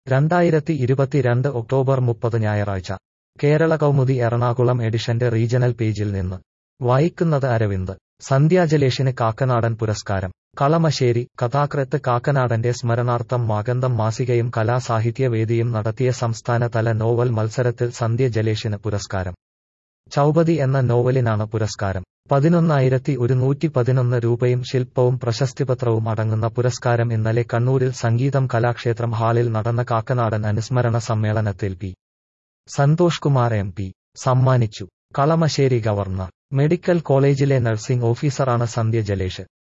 രണ്ടായിരത്തി ഇരുപത്തിരണ്ട് ഒക്ടോബർ മുപ്പത് ഞായറാഴ്ച കേരള കൗമുദി എറണാകുളം എഡിഷന്റെ റീജണൽ പേജിൽ നിന്ന് വായിക്കുന്നത് അരവിന്ദ് സന്ധ്യാജലേഷിന് കാക്കനാടൻ പുരസ്കാരം കളമശ്ശേരി കഥാകൃത്ത് കാക്കനാടന്റെ സ്മരണാർത്ഥം മാഗന്തം മാസികയും കലാസാഹിത്യവേദിയും നടത്തിയ സംസ്ഥാനതല നോവൽ മത്സരത്തിൽ സന്ധ്യ ജലേഷിന് പുരസ്കാരം ചൗപതി എന്ന നോവലിനാണ് പുരസ്കാരം പതിനൊന്നായിരത്തി ഒരുന്നൂറ്റി പതിനൊന്ന് രൂപയും ശില്പവും പ്രശസ്തിപത്രവും അടങ്ങുന്ന പുരസ്കാരം ഇന്നലെ കണ്ണൂരിൽ സംഗീതം കലാക്ഷേത്രം ഹാളിൽ നടന്ന കാക്കനാടൻ അനുസ്മരണ സമ്മേളനത്തിൽ P Santhosh Kumar M P സമ്മാനിച്ചു കളമശ്ശേരി ഗവർണർ മെഡിക്കൽ കോളേജിലെ നഴ്സിംഗ് ഓഫീസറാണ് സന്ധ്യ ജലേഷ്